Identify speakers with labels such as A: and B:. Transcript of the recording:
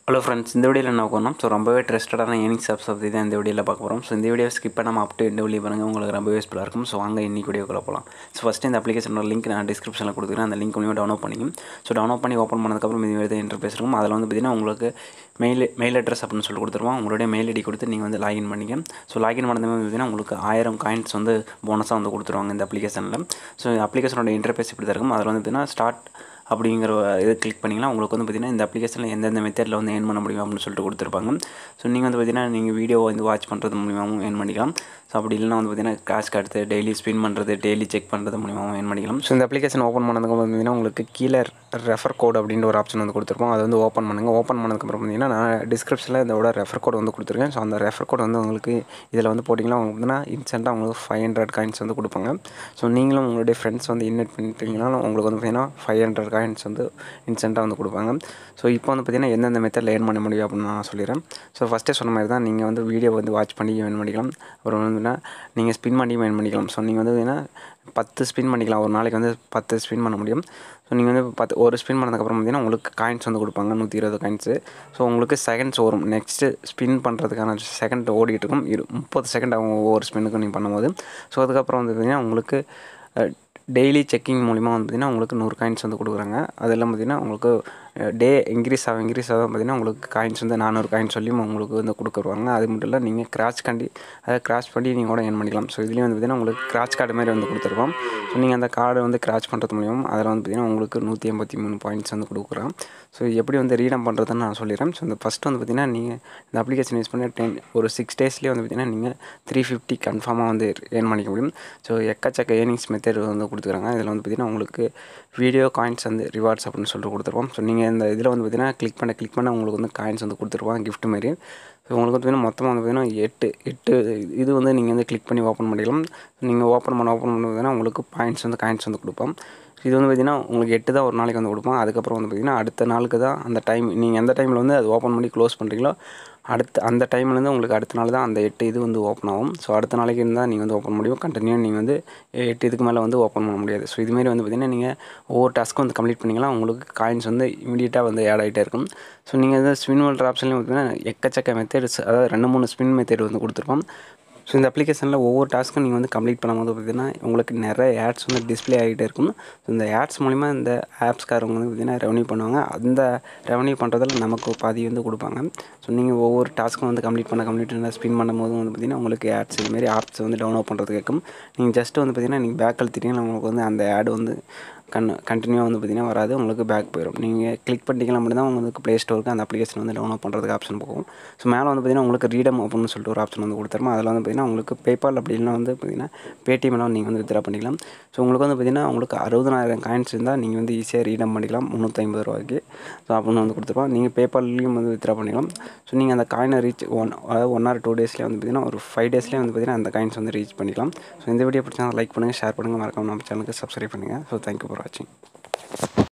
A: hello friends இந்த வீடியோவில் என்ன பார்க்கணும் ஸோ ரொம்பவே ட்ரஸ்டடான ஏர்னிங் ஸ்டெப்ஸ் பற்றி தான் இந்த வீடியோவில் பார்க்க போகிறோம் ஸோ இந்த வீடியோ ஸ்கிப் பண்ணாமல் அப் டு இந்த வீடியோ பாருங்கள் உங்களுக்கு ரொம்ப யூஸ்ஃபுல்லாக இருக்கும் ஸோ வாங்க இன்னைக்கு வீடியோக்குள்ள போகலாம் ஸோ ஃபஸ்ட்டு இந்த அப்ளிகேஷனோட லிங்க் நான் டிஸ்கிரிப்ஷனில் கொடுக்குறேன் அந்த லிங்க் கொஞ்சம் டவுன்லோட் பண்ணிக்கும் ஸோ டவுன்லோட் பண்ணி ஓப்பன் பண்ணதுக்கப்புறம் இது மாதிரி இன்டர்பேஸ் இருக்கும் அதில் வந்து பார்த்தீங்கன்னா உங்களுக்கு மெயில் மெயில் அட்ரஸ் அப்படின்னு சொல்லி கொடுத்துருவோம் உங்களுடைய மெயில் ஐடி கொடுத்து நீங்கள் வந்து லாகின் பண்ணிக்க ஸோ லாகின் பண்ணதுமே பார்த்தீங்கன்னா உங்களுக்கு ஆயிரம் காயின்ஸ் வந்து போனஸாக வந்து கொடுத்துருவாங்க இந்த அப்ளிகேஷனில் ஸோ அப்ளிகேஷனோட இன்டர்பேஸ் இப்படி தான் இருக்கும் அதில் வந்து பார்த்தீங்கன்னா ஸ்டார்ட் அப்படிங்கிற இது கிளிக் பண்ணிங்கன்னா உங்களுக்கு வந்து பார்த்திங்கன்னா இந்த அப்ளிகேஷனில் எந்தெந்த மெத்தடில் வந்து ஏர்ன் பண்ண முடியும் அப்படின்னு சொல்லிட்டு கொடுத்துருப்பாங்க ஸோ நீங்கள் வந்து பார்த்திங்கன்னா நீங்கள் வீடியோ வந்து வாட்ச் பண்ணுறது மூலியமாகவும் ஏர்ன் பண்ணிக்கலாம் ஸோ அப்படி இல்லைனா வந்து பார்த்திங்கன்னா காசு காடுத்து டெய்லி ஸ்பின் பண்ணுறது டெய்லி செக் பண்ணுறது மூலியமாகவும் ஏர்ன் பண்ணிக்கலாம் ஸோ இந்த அப்ளிகேஷன் ஓப்பன் பண்ணதுக்கு பார்த்தீங்கன்னா உங்களுக்கு கீழே ரெஃபர் கோட் அப்படின்ற ஒரு ஆப்ஷன் வந்து கொடுத்துருப்போம் அதை வந்து ஓப்பன் பண்ணுங்கள் ஓப்பன் பண்ணதுக்கப்புறம் பார்த்தீங்கன்னா நான் டிஸ்கிரிப்ஷனில் இதோட ரெஃபர் கோட் வந்து கொடுத்துருக்கேன் ஸோ அந்த ரெஃபர் கோட் வந்து உங்களுக்கு இதில் வந்து போட்டிங்கன்னா உங்களுக்கு பார்த்தீங்கன்னா இன்ஸ்டண்ட்டாக உங்களுக்கு ஃபைவ் ஹண்ட்ரட் காயின்ஸ் வந்து கொடுப்பாங்க ஸோ நீங்களும் உங்களுடைய ஃப்ரெண்ட்ஸ் வந்து இன்வைட் பண்ணிட்டீங்கன்னா உங்களுக்கு வந்து பார்த்தீங்கன்னா ஃபைவ் ஹண்ட்ரட் காயின்ஸ் வந்து இன்ஸ்டண்ட்டாக வந்து கொடுப்பாங்க ஸோ இப்போ வந்து பார்த்திங்கன்னா எந்தெந்த மெத்தடில் ஏர்ன் பண்ண முடியும் அப்படின்னு நான் சொல்லிடுறேன் ஸோ ஃபஸ்ட்டே சொன்ன மாதிரி தான் நீங்கள் வந்து வீடியோ வந்து வாட்ச் பண்ணி ஏர்ன் பண்ணிக்கலாம் அப்புறம் வந்துன்னா நீங்கள் ஸ்பின் பண்ணி ஏர்ன் பண்ணிக்கலாம் ஸோ நீங்கள் வந்து பார்த்தீங்கன்னா பத்து ஸ்பின் பண்ணிக்கலாம் ஒரு நாளைக்கு வந்து பத்து ஸ்பின் பண்ண முடியும் ஸோ நீங்கள் வந்து பத்து ஒரு ஸ்பின் பண்ணதுக்கப்புறம் பார்த்தீங்கன்னா உங்களுக்கு காயின்ஸ் வந்து கொடுப்பாங்க நூற்றி இருபது காயின்ஸு ஸோ உங்களுக்கு செகண்ட்ஸ் வரும் நெக்ஸ்ட்டு ஸ்பின் பண்ணுறதுக்கான செகண்ட் ஓடிட்டு இருக்கும் இரு முப்பது செகண்ட் ஆகும் ஒவ்வொரு ஸ்பின்னுக்கும் நீங்கள் பண்ணும்போது ஸோ அதுக்கப்புறம் வந்து பார்த்திங்கன்னா உங்களுக்கு டெய்லி செக்கிங் மூலிமா வந்து பார்த்திங்கன்னா உங்களுக்கு நூறு காயின்ஸ் வந்து கொடுக்குறாங்க அதெல்லாம் பார்த்திங்கன்னா உங்களுக்கு டே இன்க்ரீஸ் ஆகும் இன்க்ரீஸ் ஆகும் பார்த்திங்கன்னா உங்களுக்கு காயின்ஸ் வந்து நானூறு காயின்ஸ் சொல்லியும் உங்களுக்கு வந்து கொடுக்குறாங்க அது மட்டும் இல்லை நீங்கள் கிராச் கண்டி அதை கிராச் பண்ணி நீங்கள் கூட ஏர்ன் பண்ணிக்கலாம் ஸோ இதுலேயும் வந்து பார்த்திங்கன்னா உங்களுக்கு கிராச் கார்டு மாதிரி வந்து கொடுத்துருக்கோம் ஸோ நீங்கள் அந்த கார்டை வந்து கிராச் பண்ணுறது மூலியம் அதில் வந்து பார்த்திங்கன்னா உங்களுக்கு நூற்றி எண்பத்தி மூணு பாயிண்ட்ஸ் வந்து கொடுக்குறோம் ஸோ எப்படி வந்து ரீடம் பண்ணுறதுன்னு நான் சொல்லிடுறேன் ஸோ இந்த ஃபஸ்ட்டு வந்து பார்த்திங்கன்னா நீங்கள் இந்த அப்ளிகேஷன் யூஸ் பண்ணி டென் ஒரு சிக்ஸ் டேஸ்லேயே வந்து பார்த்திங்கன்னா நீங்கள் த்ரீ ஃபிஃப்டி கன்ஃபார்மாக வந்து ஏர்ன் பண்ணிக்க முடியும் ஸோ எக்கச்சக்க ஏர்னிங்ஸ் மெத்தட் வந்து கொடுத்துருக்காங்க இதில் வந்து பார்த்திங்கன்னா உங்களுக்கு வீடியோ காயின்ஸ் வந்து ரிவார்ட்ஸ் அப்படின்னு சொல்லிட்டு கொடுத்துருப்போம் ஸோ நீங்கள் இந்த இதில் வந்து பார்த்திங்கன்னா கிளிக் பண்ண கிளிக் பண்ண உங்களுக்கு வந்து காயின்ஸ் வந்து கொடுத்துருப்பாங்க கிஃப்ட் மாரி ஸோ உங்களுக்கு வந்து பார்த்திங்கன்னா மொத்தமாக வந்து பார்த்திங்கன்னா எட்டு எட்டு இது வந்து நீங்கள் வந்து கிளிக் பண்ணி ஓப்பன் பண்ணிக்கலாம் நீங்கள் ஓப்பன் பண்ண ஓப்பன் பண்ண பார்த்தீங்கன்னா உங்களுக்கு பாயிண்ட்ஸ் வந்து காயின்ஸ் வந்து கொடுப்போம் இது வந்து பார்த்திங்கன்னா உங்களுக்கு எட்டு தான் ஒரு நாளைக்கு வந்து கொடுப்போம் அதுக்கப்புறம் வந்து பார்த்திங்கன்னா அடுத்த நாளுக்கு தான் அந்த டைம் நீங்கள் எந்த டைமில் வந்து அது ஓப்பன் பண்ணி க்ளோஸ் பண்ணுறீங்களோ அடுத்த அந்த டைம்லேருந்து உங்களுக்கு அடுத்த நாள் தான் அந்த எட்டு இது வந்து ஓப்பன் ஆகும் ஸோ அடுத்த நாளைக்கு இருந்தால் நீங்கள் வந்து ஓப்பன் முடியும் கண்டினியூ நீங்கள் வந்து எட்டு இதுக்கு மேலே வந்து ஓப்பன் பண்ண முடியாது ஸோ இதுமாரி வந்து பார்த்திங்கன்னா நீங்கள் ஒவ்வொரு டாஸ்க்கும் வந்து கம்ப்ளீட் பண்ணிங்கன்னா உங்களுக்கு காயின்ஸ் வந்து இமீடியட்டாக வந்து ஆட் ஆகிட்டே இருக்கும் ஸோ நீங்கள் வந்து ஸ்பின் பண்ணுற ஆப்ஷன்லேயும் பார்த்திங்கன்னா எக்கச்சக்க மெத்தட்ஸ் அதாவது ரெண்டு மூணு ஸ்பின் மெத்தட் வந்து கொடுத்துருப்போம் ஸோ இந்த அப்ளிகேஷனில் ஒவ்வொரு டாஸ்க்கும் நீங்கள் வந்து கம்ப்ளீட் பண்ணும்போது பார்த்திங்கன்னா உங்களுக்கு நிறைய ஆட்ஸ் வந்து டிஸ்பிளே ஆகிட்டே இருக்கும் ஸோ இந்த ஆட்ஸ் மூலிமா இந்த ஆப்ஸ்காரவங்க வந்து பார்த்திங்கன்னா ரெவன்யூ பண்ணுவாங்க அந்த ரெவன்யூ பண்ணுறதில் நமக்கு பாதி வந்து கொடுப்பாங்க ஸோ நீங்கள் ஒவ்வொரு டாஸ்க்கும் வந்து கம்ப்ளீட் பண்ண கம்ப்ளீட் பண்ண ஸ்பின் பண்ணும்போது வந்து பார்த்திங்கன்னா உங்களுக்கு ஆட்ஸ் இதுமாரி ஆப்ஸ் வந்து டவுன்லோட் பண்ணுறது கேட்கும் நீங்கள் ஜஸ்ட்டு வந்து பார்த்திங்கன்னா நீங்கள் பேக் அழுத்திட்டீங்கன்னா உங்களுக்கு வந்து அந்த ஆடு வந்து கன் கண்டினியூவாக வந்து பார்த்திங்கன்னா வராது உங்களுக்கு பேக் போயிடும் நீங்கள் கிளிக் பண்ணிட்டீங்கன்னா மட்டும் தான் உங்களுக்கு ப்ளே ஸ்டோருக்கு அந்த அப்ளிகேஷன் வந்து டவுன்லோட் பண்ணுறதுக்கு ஆப்ஷன் போகும் ஸோ மேலே வந்து பார்த்திங்கன்னா உங்களுக்கு ரீடம் அப்படின்னு சொல்லிட்டு ஒரு ஆப்ஷன் வந்து கொடுத்துருமா அதில் வந்து பார்த்திங்கன்னா உங்களுக்கு பேபால் அப்படின்னா வந்து பார்த்திங்கன்னா பேடிஎம்லாம் நீங்கள் வந்து வித்ரா பண்ணிக்கலாம் ஸோ உங்களுக்கு வந்து பார்த்திங்கன்னா உங்களுக்கு அறுபதனாயிரம் காயின்ஸ் இருந்தால் நீங்கள் வந்து ஈஸியாக ரீடம் பண்ணிக்கலாம் முந்நூற்றி ஐம்பது ரூபாய்க்கு ஸோ அப்படின்னு வந்து கொடுத்துருப்போம் நீங்கள் பேபால்லையும் வந்து வித்ரா பண்ணிக்கலாம் ஸோ நீங்கள் அந்த காயினை ரீச் ஒன் அதாவது ஒன் ஆர் டூ டேஸ்லேயே வந்து பார்த்திங்கன்னா ஒரு ஃபைவ் டேஸ்லேயே வந்து பார்த்திங்கன்னா அந்த காயின்ஸ் வந்து ரீச் பண்ணிக்கலாம் ஸோ இந்த வீடியோ பிடிச்சா லைக் பண்ணுங்கள் ஷேர் பண்ணுங்கள் மறக்காம நம்ம சேனலுக்கு சப்ஸ்கிரைப் பண்ணுங்கள் ஸோ தேங்க்யூ ஃபார் வாட்சிங்